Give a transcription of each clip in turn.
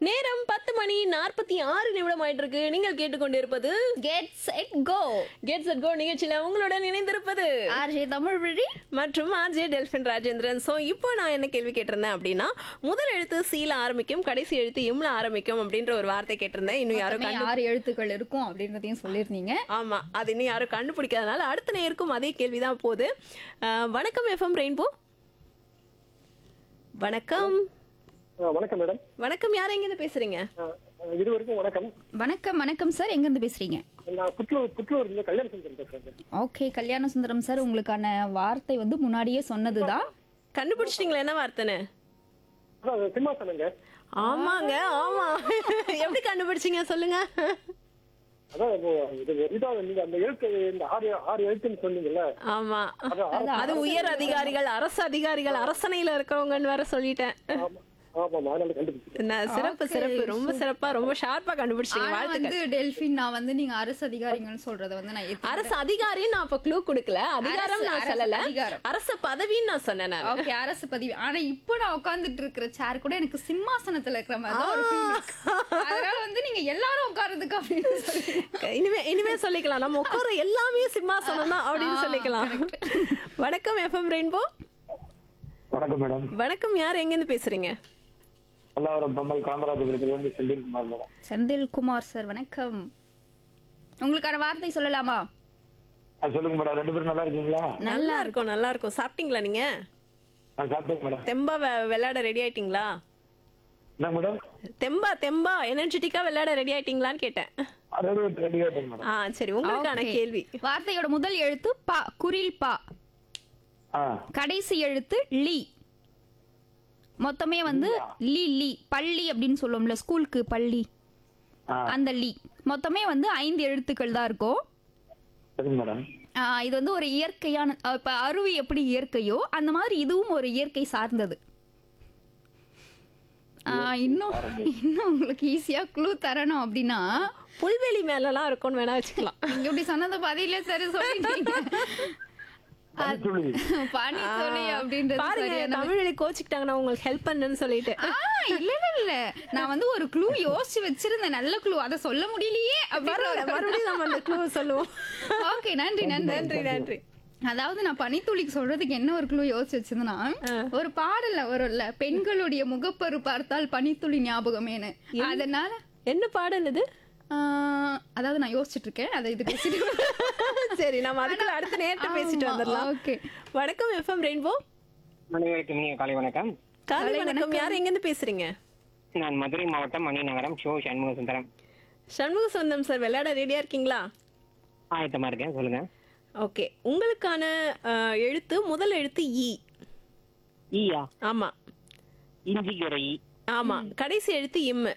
நேரம் பத்து மணி நாற்பத்தி ஆறு நிமிடம் ஆயிட்டு இருக்கு நீங்கள் கேட்டுக்கொண்டிருப்பது get set go gets at go நிகழ்ச்சியில உங்களுடன் இணைந்திருப்பது ஆர்ஜே தமிழ் வழி மற்றும் ஆர்ஜே டெல்பின் ராஜேந்திரன் ஸோ இப்போ நான் என்ன கேள்வி கேட்டிருந்தேன் அப்படின்னா முதல் எழுத்து சீல ஆரம்பிக்கும் கடைசி எழுத்து இம்ல ஆரம்பிக்கும் அப்படின்ற ஒரு வார்த்தை கேட்டிருந்தேன் இன்னும் யாரும் மொத்தமே கண்டு ஆறு எழுத்துக்கள் இருக்கும் அப்படின்றதையும் சொல்லியிருந்தீங்க ஆமா அது இன்னும் யாரும் கண்டுபிடிக்காதனால அடுத்த நேருக்கும் அதே கேள்விதான் போகுது அஹ், வணக்கம் எஃப்எம் ரெயின்போ வணக்கம் ஆ, வணக்கம் மேடம் வணக்கம் யார் எங்கேருந்து பேசுறீங்க ஆ, இது வரைக்கும் வணக்கம் வணக்கம் வணக்கம் சார் எங்கேருந்து பேசுறீங்க நான் புத்தூர் புத்தூர் இருந்து கல்யாண சுந்தரம் பேசுறேன் ஓகே கல்யாண சுந்தரம் சார் உங்களுக்கான வார்த்தை வந்து முன்னாடியே சொன்னதுதான் கண்டுபிடிச்சிட்டீங்களா என்ன வார்த்தைன்னு அதான் சிம்மாசனங்க ஆமாங்க ஆமா எப்படி கண்டுபிடிச்சீங்க சொல்லுங்க அதான் இப்போ இது இதான் நீங்க அந்த எழுத்து இந்த ஆறு ஆறு எழுத்துன்னு சொன்னீங்கல்ல ஆமா அதான் அது உயர் அதிகாரிகள் அரசு அதிகாரிகள் அரசனையில இருக்கிறவங்கன்னு வேற சொல்லிட்டேன் ஆமா ஆமாம் அதனால கண்டுபிடிச்சேன் நான் சிறப்பு சிறப்பு ரொம்ப சிறப்பா ரொம்ப ஷார்ப்பா கண்டுபிடிச்சீங்க ஆனா வாழ்த்துக்கள் வந்து டெல்பின் நான் வந்து நீங்க அரசு அதிகாரிகள் சொல்றத வந்து நான் ஏத்துக்கிறேன். அரசு அதிகாரி நான் அப்ப க்ளூ கொடுக்கல அதிகாரம் அரசு- நான் அரசு சொல்லல அதிகாரம். அரசு பதவின்னு நான் சொன்னேன் நான். ஓகே அரசு பதிவு ஆனா இப்போ நான் உட்கார்ந்துட்டு இருக்கிற சேர் கூட எனக்கு சிம்மாசனத்துல இருக்கிற மாதிரி தான் ஒரு feel இருக்கு. அதனால வந்து நீங்க எல்லாரும் உட்கார்றதுக்கு அப்படின்னு சொல்லி இனிமே இனிமே சொல்லிக்கலாம் நம்ம உட்கார எல்லாமே சிம்மாசனம் தான் அப்படின்னு சொல்லிக்கலாம் வணக்கம் எஃப்எம் ரெயின்போ வணக்கம் மேடம் வணக்கம் யார் எங்க இருந்து பேசுறீங்க பல்லாவரம் பம்மல் காமராஜபுரத்திலிருந்து செந்தில்குமார் மேடம் செந்தில்குமார் சார் வணக்கம் உங்களுக்கான வார்த்தை சொல்லலாமா ஆ, சொல்லுங்க மேடம் ரெண்டு பேரும் நல்லா இருக்கீங்களா நல்லா இருக்கும் நல்லா இருக்கும் சாப்பிட்டீங்களா நீங்க நான் சாப்பிட்டேன் மேடம் தெம்பா வெ- விளையாட ரெடி ஆயிட்டீங்களா என்ன மேடம் தெம்பா தெம்பா எனர்ஜெட்டிக்கா விளையாட ரெடி ஆயிட்டீங்களான்னு கேட்டேன் ரெடி ரெடி ஆயிட்டேன் மேடம் ஆ சரி உங்களுக்கான Okay. கேள்வி வார்த்தையோட முதல் எழுத்து பா குரில் பா ஆ கடைசி எழுத்து லி மொத்தமே வந்து லி லி பள்ளி அப்படின்னு சொல்லுவோம்ல ஸ்கூலுக்கு பள்ளி ஆ அந்த லி மொத்தமே வந்து ஐந்து எழுத்துக்கள் தான் இருக்கும் சரிங்க மேடம் ஆஹ் இது வந்து ஒரு இயற்கையான அஹ் இப்ப அருவி எப்படி இயற்கையோ அந்த மாதிரி இதுவும் ஒரு இயற்கை சார்ந்தது ஆஹ் இன்னும் இன்னும் உங்களுக்கு ஈஸியா க்ளூ தரணும் அப்படின்னா புல்வெளி மேலலாம் இருக்கும்னு வேணா வச்சுக்கலாம் நீங்க இப்படி சொன்னது பதிலே சரி சொல்லிட்டீங்க பனித்துளி பனி துளி அப்படின்றது பாருங்க சரியான தமிழ் கோச்சிக்கிட்டாங்கன்னா உங்களுக்கு ஹெல்ப் பண்ணுன்னு சொல்லிட்டு ஆ, இல்ல இல்ல இல்ல நான் வந்து ஒரு க்ளூ யோசிச்சு வச்சிருந்தேன் நல்ல க்ளூ அத சொல்ல முடியலையே பரவாயில்ல மறுபடியும் நம்ம அந்த க்ளூ சொல்லுவோம் ஓகே நன்றி நன்றி நன்றி நன்றி அதாவது நான் பனித்துளிக்கு சொல்றதுக்கு என்ன ஒரு க்ளூ யோசிச்சு வச்சிருந்தேன்னா ஒரு பாடல்ல வரும்ல பெண்களுடைய முகப்பரு பார்த்தால் பனித்துளி ஞாபகமேனு அதனால என்ன பாடல் இது ஆ, அதாவது நான் யோசிச்சுட்டு இருக்கேன் அதை இது பேசிட்டு சரி நம்ம அதுக்குள்ள அடுத்த நேரத்தை பேசிட்டு வந்துடலாம் ஓகே வணக்கம் எஃப்எம் ரெயின்போ அனைவருக்கும் இனிய காலை வணக்கம் காலை வணக்கம் யார் எங்க இருந்து பேசுறீங்க நான் மதுரை மாவட்டம் மணிநகரம் ஷோ சண்முக சுந்தரம் சண்முக சொந்தம் சார் விளையாட ரெடியா இருக்கீங்களா ஆயத்தமா இருக்கேன் சொல்லுங்க ஓகே உங்களுக்கான அஹ், எழுத்து முதல் எழுத்து இ ஈயா ஆமா இஞ்சிக்கு ஒரு ஈ ஆமா கடைசி எழுத்து இம்மு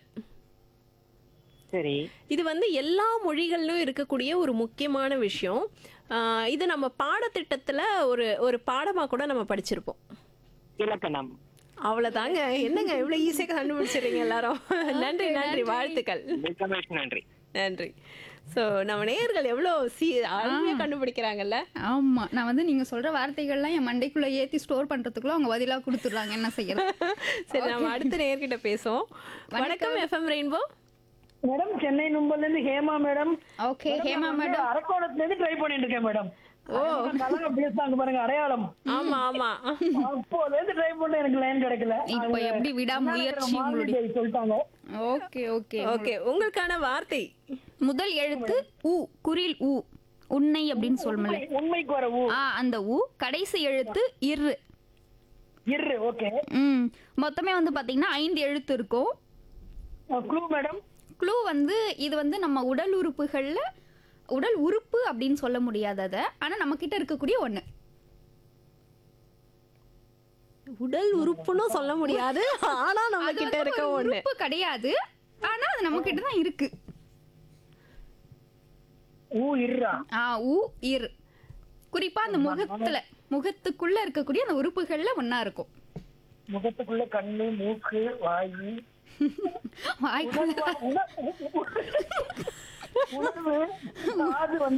சரி இது வந்து எல்லா மொழிகளிலும் இருக்கக்கூடிய ஒரு முக்கியமான விஷயம் ஆஹ் இது நம்ம பாடத்திட்டத்துல ஒரு ஒரு பாடமா கூட நம்ம படிச்சிருப்போம் இலக்கணம் அவ்வளவுதாங்க என்னங்க இவ்வளவு ஈஸியாக கண்டுபிடிச்சிடுறீங்க எல்லாரும் நன்றி நன்றி வாழ்த்துக்கள் வெல்கம் நன்றி நன்றி சோ நம்ம நேயர்கள் எவ்வளவு சி அருமையா கண்டுபிடிக்கிறாங்கல்ல ஆமா நான் வந்து நீங்க சொல்ற வார்த்தைகள்லாம் என் மண்டைக்குள்ள ஏத்தி ஸ்டோர் பண்றதுக்குள்ள அவங்க பதிலா கொடுத்துடுறாங்க என்ன செய்யறது சரி நம்ம அடுத்த நேயர்கிட்ட பேசுவோம் வணக்கம் எஃப்எம் ரெயின்போ மேடம் சென்னை நும்பல்ல இருந்து Hema madam okay Hema madam அரக்கோணத்துல இருந்து ட்ரை பண்ணிட்டு இருக்கேன் மேடம் ஓ நல்லா பேசுறாங்க பாருங்க அடையாளம் ஆமா ஆமா அப்போல இருந்து ட்ரை பண்ண எனக்கு லைன் கிடைக்கல இப்ப எப்படி விடாமுயற்சி உங்களுடைய மாலினி சொல்லிட்டாங்க ஓகே ஓகே ஓகே உங்களுக்கான வார்த்தை முதல் எழுத்து உ குரில் உ உன்னை அப்படின்னு சொல்லுமில்ல உண்மைக்கு வர ஊ ஆ அந்த உ கடைசி எழுத்து இரு இரு ஓகே ம் மொத்தமே வந்து பாத்தீங்கன்னா ஐந்து எழுத்து இருக்கும் க்ளூ மேடம் க்ளூ வந்து இது வந்து நம்ம உடல் உறுப்புகள்ல உடல் உறுப்பு அப்படின்னு சொல்ல முடியாது அதை ஆனா நம்ம கிட்ட இருக்கக்கூடிய ஒண்ணு உடல் உறுப்புன்னு சொல்ல முடியாது ஆனா நம்ம அது கிட்ட வந்து இருக்க ஒரு ஒண்ணு உறுப்பு கிடையாது ஆனா அது நம்ம கிட்ட தான் இருக்கு ஊ இருறா ஆ உ இர் குறிப்பா அந்த முகத்துல முகத்துக்குள்ள இருக்கக்கூடிய அந்த உறுப்புகள்ல ஒண்ணா இருக்கும் முகத்துக்குள்ள கண்ணு மூக்கு வாய் வாய்க்குள்ள உணர்வு காது வந்து